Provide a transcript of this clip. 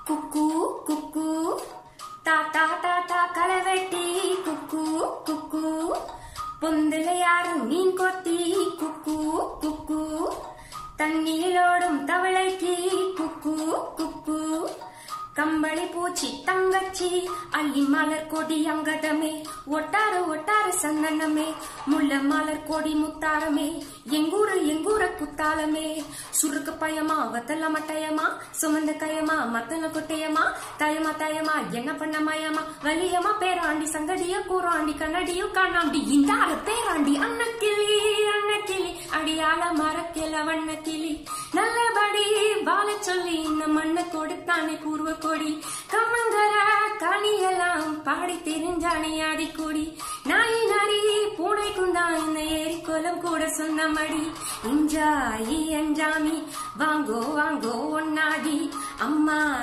குக்கு குக்கு தாத்தா தாத்தா களவெட்டி குக்கு குக்கு பொந்துல யாரும் மீன் கொத்தி குக்கு குக்கு தண்ணீரோடும் தவளைக்கு குக்கு குக்கு கம்பளி பூச்சி தங்கச்சி அள்ளி மலர் கொடி அங்கதமே ஒட்டார ஒட்டார சந்தனமே முள்ள மலர் கொடி முத்தாரமே எங்கூர எங்கூர குத்தாலமே சுருக்கு பயமா வத்தல மட்டயமா சுமந்த கயமா மத்தன கொட்டையமா தயமா தயமா என்ன பண்ண மயமா வலியமா பேராண்டி சங்கடிய கூறாண்டி கண்ணடியும் காணாண்டி இந்தார பேராண்டி அன்னக்கிளி அன்னக்கிளி அடியால மரக்கில வண்ண கிளி நல்லபடி வாழ சொல்லி இந்த மண்ணை கொடுத்தானே பூர்வ கொடி கம்மங்கர கனியெல்லாம் பாடி தெரிஞ்சானே ஆதி கொடி நாய் நரி பூனைக்கும் தான் இந்த ஏரி குளம் கூட சொன்னமடி இஞ்சாயி அஞ்சாமி வாங்கோ வாங்கோ ஒன்னாடி அம்மா